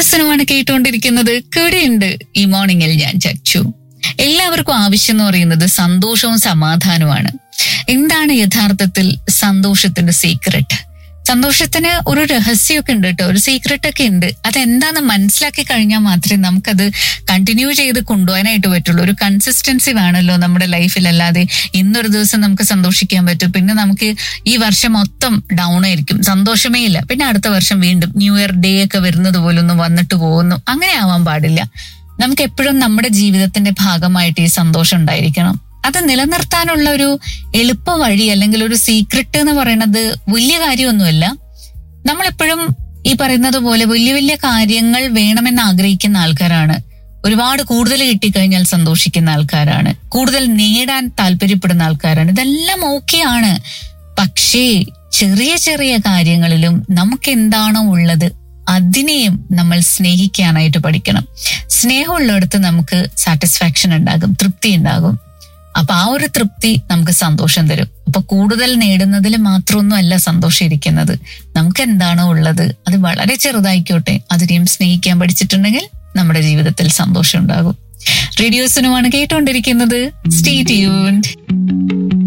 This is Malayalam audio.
റേഡിയോസിനുമാണ് കേട്ടുകൊണ്ടിരിക്കുന്നത് കൂടെയുണ്ട് ഈ മോർണിംഗിൽ ഞാൻ ചച്ചു എല്ലാവർക്കും ആവശ്യം എന്ന് പറയുന്നത് സന്തോഷവും സമാധാനവുമാണ് എന്താണ് യഥാർത്ഥത്തിൽ സന്തോഷത്തിന്റെ സീക്രട്ട് സന്തോഷത്തിന് ഒരു രഹസ്യമൊക്കെ ഉണ്ട് കേട്ടോ ഒരു സീക്രട്ട് ഒക്കെ ഉണ്ട് അതെന്താന്ന് മനസ്സിലാക്കി കഴിഞ്ഞാൽ മാത്രമേ നമുക്കത് കണ്ടിന്യൂ ചെയ്ത് കൊണ്ടുപോകാനായിട്ട് പറ്റുള്ളൂ ഒരു കൺസിസ്റ്റൻസി വേണമല്ലോ നമ്മുടെ ലൈഫിൽ അല്ലാതെ ഇന്നൊരു ദിവസം നമുക്ക് സന്തോഷിക്കാൻ പറ്റും പിന്നെ നമുക്ക് ഈ വർഷം മൊത്തം ഡൗൺ ആയിരിക്കും സന്തോഷമേ ഇല്ല പിന്നെ അടുത്ത വർഷം വീണ്ടും ന്യൂ ഇയർ ഡേ ഒക്കെ വരുന്നത് പോലൊന്നും വന്നിട്ട് പോകുന്നു അങ്ങനെ ആവാൻ പാടില്ല നമുക്ക് എപ്പോഴും നമ്മുടെ ജീവിതത്തിന്റെ ഭാഗമായിട്ട് ഈ സന്തോഷം ഉണ്ടായിരിക്കണം അത് നിലനിർത്താനുള്ള ഒരു എളുപ്പ വഴി അല്ലെങ്കിൽ ഒരു സീക്രട്ട് എന്ന് പറയുന്നത് വലിയ കാര്യമൊന്നുമല്ല നമ്മളെപ്പോഴും ഈ പറയുന്നത് പോലെ വലിയ വലിയ കാര്യങ്ങൾ വേണമെന്ന് ആഗ്രഹിക്കുന്ന ആൾക്കാരാണ് ഒരുപാട് കൂടുതൽ കിട്ടിക്കഴിഞ്ഞാൽ സന്തോഷിക്കുന്ന ആൾക്കാരാണ് കൂടുതൽ നേടാൻ താല്പര്യപ്പെടുന്ന ആൾക്കാരാണ് ഇതെല്ലാം ഓക്കെയാണ് പക്ഷേ ചെറിയ ചെറിയ കാര്യങ്ങളിലും നമുക്ക് എന്താണോ ഉള്ളത് അതിനെയും നമ്മൾ സ്നേഹിക്കാനായിട്ട് പഠിക്കണം സ്നേഹമുള്ളിടത്ത് നമുക്ക് സാറ്റിസ്ഫാക്ഷൻ ഉണ്ടാകും തൃപ്തി ഉണ്ടാകും അപ്പൊ ആ ഒരു തൃപ്തി നമുക്ക് സന്തോഷം തരും അപ്പൊ കൂടുതൽ നേടുന്നതിൽ മാത്രമൊന്നും അല്ല സന്തോഷം ഇരിക്കുന്നത് നമുക്ക് എന്താണോ ഉള്ളത് അത് വളരെ ചെറുതായിക്കോട്ടെ അതിനെയും സ്നേഹിക്കാൻ പഠിച്ചിട്ടുണ്ടെങ്കിൽ നമ്മുടെ ജീവിതത്തിൽ സന്തോഷം ഉണ്ടാകും റേഡിയോസിനുമാണ് കേട്ടുകൊണ്ടിരിക്കുന്നത് സ്റ്റേ ട്യൂൺഡ്